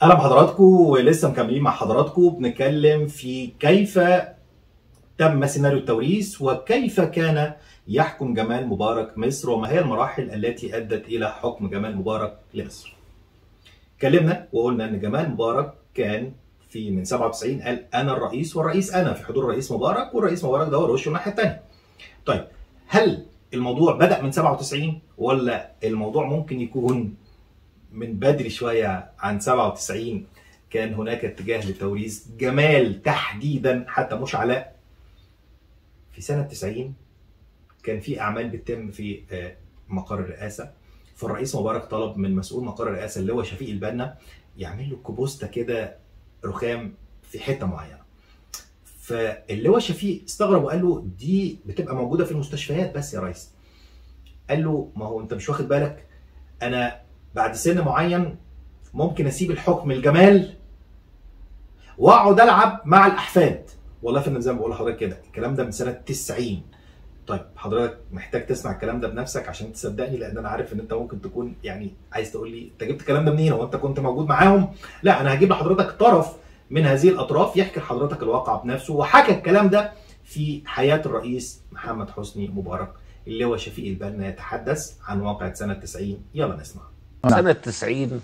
اهلا بحضراتكم ولسه مكملين مع حضراتكم بنتكلم في كيف تم سيناريو التوريث وكيف كان يحكم جمال مبارك مصر وما هي المراحل التي ادت الى حكم جمال مبارك لمصر. اتكلمنا وقلنا ان جمال مبارك كان في من 97 قال انا الرئيس والرئيس انا في حضور الرئيس مبارك والرئيس مبارك دور وشه الناحيه الثانيه. طيب هل الموضوع بدا من 97 ولا الموضوع ممكن يكون من بدري شويه عن 97 كان هناك اتجاه لتوريث جمال تحديدا حتى مش علاء في سنه 90 كان في اعمال بتتم في مقر الرئاسه فالرئيس مبارك طلب من مسؤول مقر الرئاسه اللي هو شفيق البنا يعمل له كوبوستا كده رخام في حته معينه فاللي هو شفيق استغرب وقال له دي بتبقى موجوده في المستشفيات بس يا ريس قال له ما هو انت مش واخد بالك انا بعد سن معين ممكن اسيب الحكم الجمال واقعد العب مع الاحفاد والله فانا زي ما بقول لحضرتك كده الكلام ده من سنه 90 طيب حضرتك محتاج تسمع الكلام ده بنفسك عشان تصدقني لان انا عارف ان انت ممكن تكون يعني عايز تقول لي انت جبت الكلام ده منين هو انت كنت موجود معاهم لا انا هجيب لحضرتك طرف من هذه الاطراف يحكي لحضرتك الواقع بنفسه وحكى الكلام ده في حياه الرئيس محمد حسني مبارك اللي هو شفيق البنا يتحدث عن واقعة سنة 90 يلا نسمع سنة 90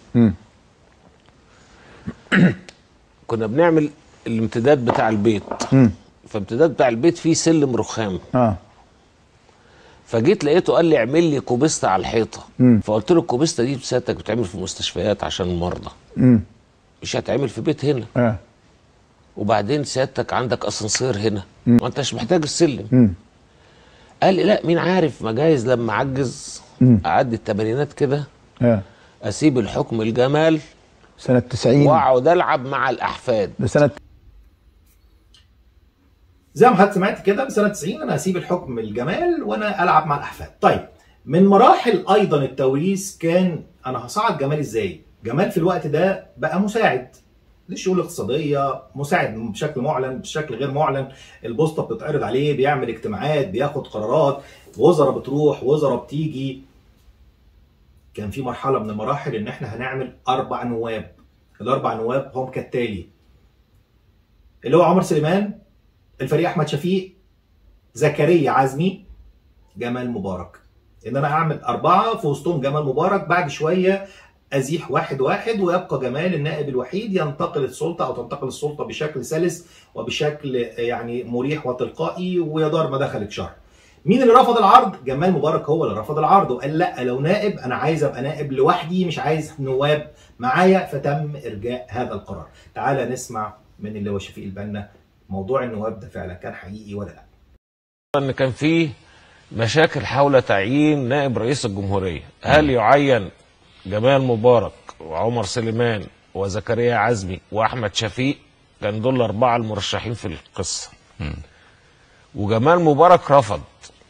كنا بنعمل الامتداد بتاع البيت فامتداد بتاع البيت فيه سلم رخام اه فجيت لقيته قال لي اعمل لي كوبيستا على الحيطه مم. فقلت له الكوبيستا دي سيادتك بتعمل في مستشفيات عشان المرضى امم مش هتعمل في بيت هنا اه وبعدين سيادتك عندك اسانسير هنا ما انتش محتاج السلم امم قال لي لا مين عارف ما جايز لما اعجز مم. اعدي الثمانينات كده اه اسيب الحكم الجمال سنة 90 واقعد العب مع الاحفاد ده سنة زي ما حضرتك سمعت كده من سنة 90 أنا هسيب الحكم الجمال وأنا ألعب مع الأحفاد طيب من مراحل أيضا التوريث كان أنا هصعد جمال إزاي جمال في الوقت ده بقى مساعد للشؤون الاقتصادية مساعد بشكل معلن بشكل غير معلن البوسطة بتتعرض عليه بيعمل اجتماعات بياخد قرارات وزراء بتروح وزراء بتيجي كان في مرحلة من المراحل إن إحنا هنعمل أربع نواب الأربع نواب هم كالتالي اللي هو عمر سليمان الفريق أحمد شفيق زكريا عزمي جمال مبارك إن أنا أعمل أربعة في وسطهم جمال مبارك بعد شوية أزيح واحد واحد ويبقى جمال النائب الوحيد ينتقل السلطة أو تنتقل السلطة بشكل سلس وبشكل يعني مريح وتلقائي ويدار ما دخلت شهر مين اللي رفض العرض؟ جمال مبارك هو اللي رفض العرض وقال لا لو نائب انا عايز ابقى نائب لوحدي مش عايز نواب معايا فتم ارجاء هذا القرار. تعالى نسمع من اللي هو شفيق البنا موضوع النواب ده فعلا كان حقيقي ولا لا؟ ان كان في مشاكل حول تعيين نائب رئيس الجمهوريه هل يعين جمال مبارك وعمر سليمان وزكريا عزمي واحمد شفيق كان دول الاربعه المرشحين في القصه وجمال مبارك رفض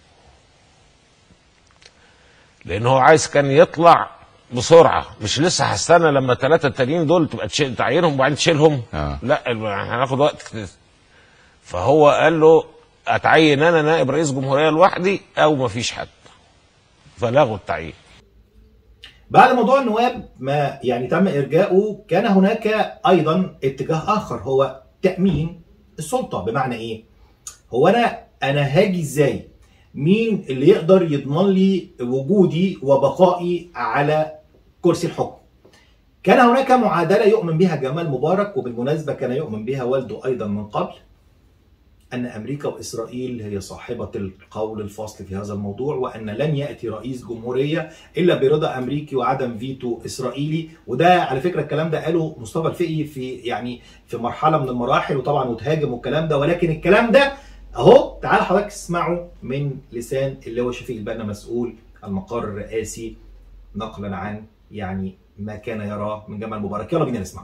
لان هو عايز كان يطلع بسرعه مش لسه هستنى لما الثلاثه التانيين دول تبقى تشيل تعينهم وبعدين تشيلهم آه. لا هناخد وقت فهو قال له اتعين انا نائب رئيس جمهوريه لوحدي او ما فيش حد فلغوا التعيين بعد موضوع النواب ما يعني تم ارجاؤه كان هناك ايضا اتجاه اخر هو تامين السلطه بمعنى ايه؟ هو انا انا هاجي ازاي؟ مين اللي يقدر يضمن لي وجودي وبقائي على كرسي الحكم؟ كان هناك معادله يؤمن بها جمال مبارك وبالمناسبه كان يؤمن بها والده ايضا من قبل أن أمريكا وإسرائيل هي صاحبة القول الفاصل في هذا الموضوع وأن لن يأتي رئيس جمهورية إلا برضا أمريكي وعدم فيتو إسرائيلي وده على فكرة الكلام ده قاله مصطفى الفقي في يعني في مرحلة من المراحل وطبعا وتهاجم والكلام ده ولكن الكلام ده أهو تعال حضرتك اسمعه من لسان اللي هو شفيق البنا مسؤول المقر الرئاسي نقلا عن يعني ما كان يراه من جمال مبارك يلا بينا نسمعه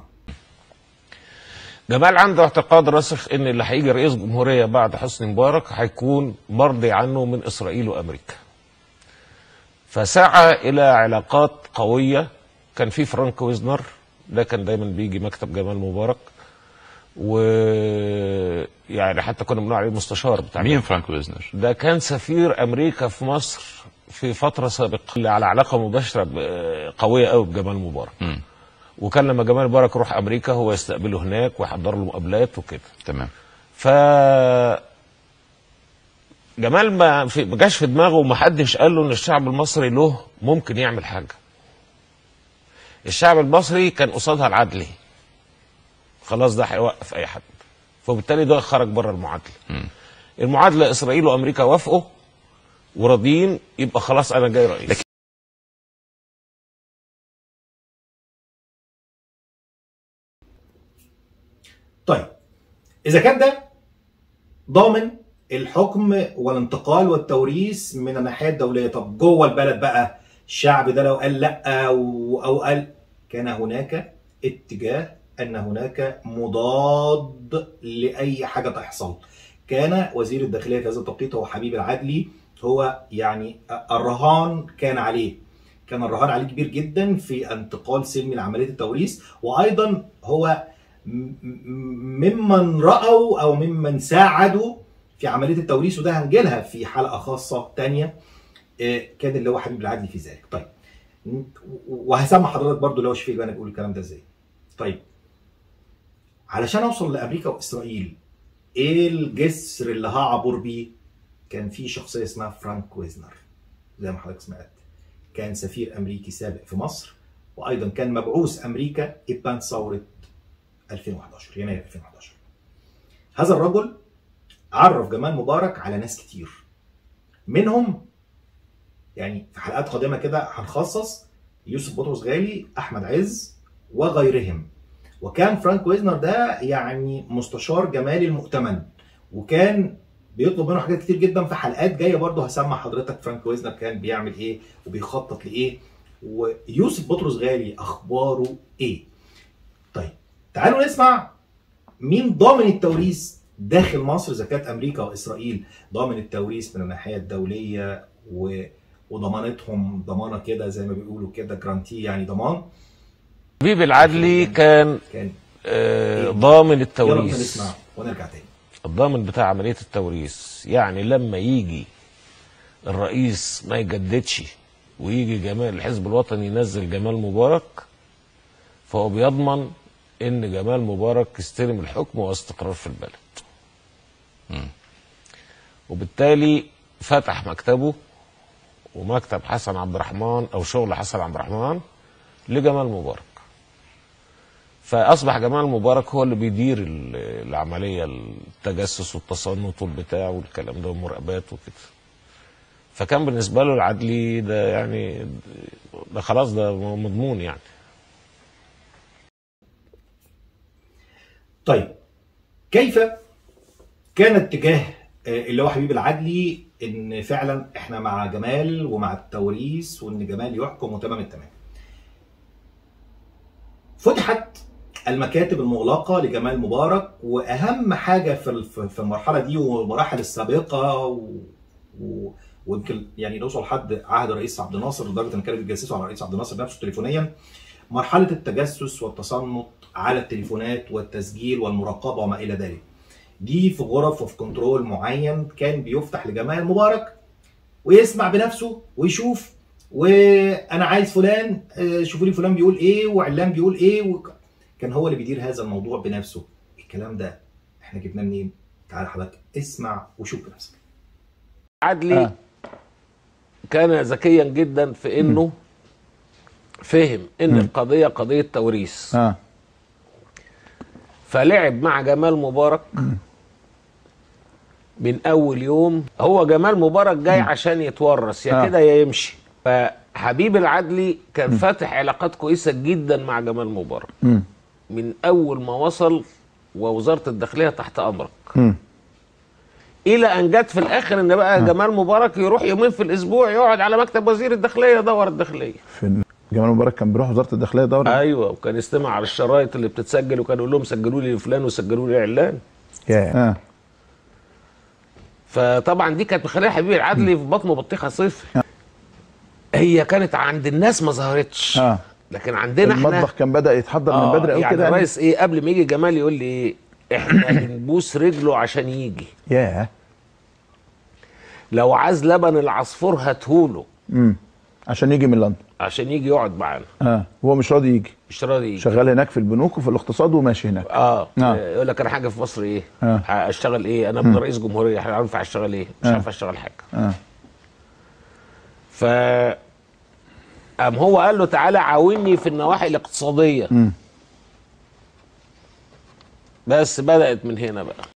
جمال عنده اعتقاد راسخ ان اللي هيجي رئيس جمهوريه بعد حسني مبارك هيكون مرضي عنه من اسرائيل وامريكا. فسعى الى علاقات قويه كان في فرانك ويزنر ده كان دايما بيجي مكتب جمال مبارك و يعني حتى كنا بنقول عليه مستشار بتاع مين فرانك ويزنر؟ ده كان سفير امريكا في مصر في فتره سابقه اللي على علاقه مباشره ب- قويه قوي بجمال مبارك مم. وكان لما جمال مبارك يروح امريكا هو يستقبله هناك ويحضر له مقابلات وكده تمام ف جمال ما في ما جاش في دماغه ومحدش قال له ان الشعب المصري له ممكن يعمل حاجه الشعب المصري كان قصادها العدلي خلاص ده هيوقف اي حد فبالتالي ده خرج بره المعادله المعادله اسرائيل وامريكا وافقوا وراضيين يبقى خلاص انا جاي رئيس لكن- طيب اذا كان ده ضامن الحكم والانتقال والتوريث من الناحيه الدوليه طب جوه البلد بقى الشعب ده لو قال لا او او قال كان هناك اتجاه ان هناك مضاد لاي حاجه تحصل كان وزير الداخليه في هذا التوقيت هو حبيب العدلي هو يعني الرهان كان عليه كان الرهان عليه كبير جدا في انتقال سلمي لعمليه التوريث وايضا هو م- م- ممن رأوا أو ممن ساعدوا في عملية التوريث وده هنجيلها في حلقة خاصة تانية آه، كان اللي هو حبيب العدلي في ذلك طيب م- وهسمع حضرتك برضو اللي هو شفيق انا بيقول الكلام ده ازاي طيب علشان اوصل لامريكا واسرائيل ايه الجسر اللي هعبر بيه كان في شخصيه اسمها فرانك ويزنر زي ما حضرتك سمعت كان سفير امريكي سابق في مصر وايضا كان مبعوث امريكا ابان ثوره 2011 يناير 2011 هذا الرجل عرف جمال مبارك على ناس كتير منهم يعني في حلقات قادمه كده هنخصص يوسف بطرس غالي احمد عز وغيرهم وكان فرانك ويزنر ده يعني مستشار جمالي المؤتمن وكان بيطلب منه حاجات كتير جدا في حلقات جايه برضه هسمع حضرتك فرانك ويزنر كان بيعمل ايه وبيخطط لايه ويوسف بطرس غالي اخباره ايه طيب تعالوا نسمع مين ضامن التوريث داخل مصر اذا كانت امريكا واسرائيل ضامن التوريث من الناحيه الدوليه و... وضمانتهم ضمانه كده زي ما بيقولوا كده جرانتي يعني ضمان حبيب العدلي كان كان آه، ضامن يلا التوريث نسمع ونرجع تاني الضامن بتاع عملية التوريث يعني لما يجي الرئيس ما يجددش ويجي جمال الحزب الوطني ينزل جمال مبارك فهو بيضمن ان جمال مبارك يستلم الحكم واستقرار في البلد وبالتالي فتح مكتبه ومكتب حسن عبد الرحمن او شغل حسن عبد الرحمن لجمال مبارك فاصبح جمال مبارك هو اللي بيدير ال- العمليه التجسس والتصنت والبتاع والكلام ده والمراقبات وكده فكان بالنسبه له العدلي ده يعني ده خلاص ده مضمون يعني طيب كيف كان اتجاه آه، اللي هو حبيب العدلي ان فعلا احنا مع جمال ومع التوريث وان جمال يحكم وتمام التمام فتحت المكاتب المغلقه لجمال مبارك واهم حاجه في الف- في المرحله دي والمراحل السابقه و... و... ويمكن يعني نوصل لحد عهد الرئيس عبد الناصر لدرجه ان كانوا بيتجسسوا على الرئيس عبد الناصر نفسه تليفونيا مرحله التجسس والتصنت على التليفونات والتسجيل والمراقبه وما الى ذلك دي في غرف وفي كنترول معين كان بيفتح لجمال مبارك ويسمع بنفسه ويشوف وانا عايز فلان آه، شوفوا لي فلان بيقول ايه وعلان بيقول ايه وك... كان هو اللي بيدير هذا الموضوع بنفسه الكلام ده احنا جبناه منين تعال حضرتك اسمع وشوف بنفسك عدلي آه. كان ذكيا جدا في انه فهم ان القضيه قضيه توريث اه فلعب مع جمال مبارك من اول يوم هو جمال مبارك جاي عشان يتورث يا آه. كده يا يمشي فحبيب العدلي كان فاتح علاقات كويسه جدا مع جمال مبارك مم. من اول ما وصل ووزاره الداخليه تحت امرك مم. الى ان جت في الاخر ان بقى جمال مبارك يروح يومين في الاسبوع يقعد على مكتب وزير الداخليه يدور الداخليه في جمال مبارك كان بيروح وزاره الداخليه دوره ايوه وكان يستمع على الشرايط اللي بتتسجل وكان يقول لهم سجلوا لي فلان وسجلوا لي علان يا اه فطبعا دي كانت مخليه حبيبي العدلي في بطنه بطيخه صفر هي كانت عند الناس ما ظهرتش اه لكن عندنا احنا المطبخ كان بدا يتحضر من آه بدري قوي يعني كده يعني الرئيس ايه قبل ما يجي جمال يقول لي ايه احنا بنبوس رجله عشان يجي يا لو عايز لبن العصفور هاتهوله امم عشان يجي من لندن عشان يجي يقعد معانا اه هو مش راضي يجي مش راضي يجي شغال هناك في البنوك وفي الاقتصاد وماشي هناك اه آه. يقول لك انا حاجه في مصر ايه؟ آه. هشتغل ايه؟ انا ابن رئيس جمهوريه هعرف هشتغل ايه؟ مش آه. عارف اشتغل حاجه اه ف قام هو قال له تعالى عاوني في النواحي الاقتصاديه مم. بس بدات من هنا بقى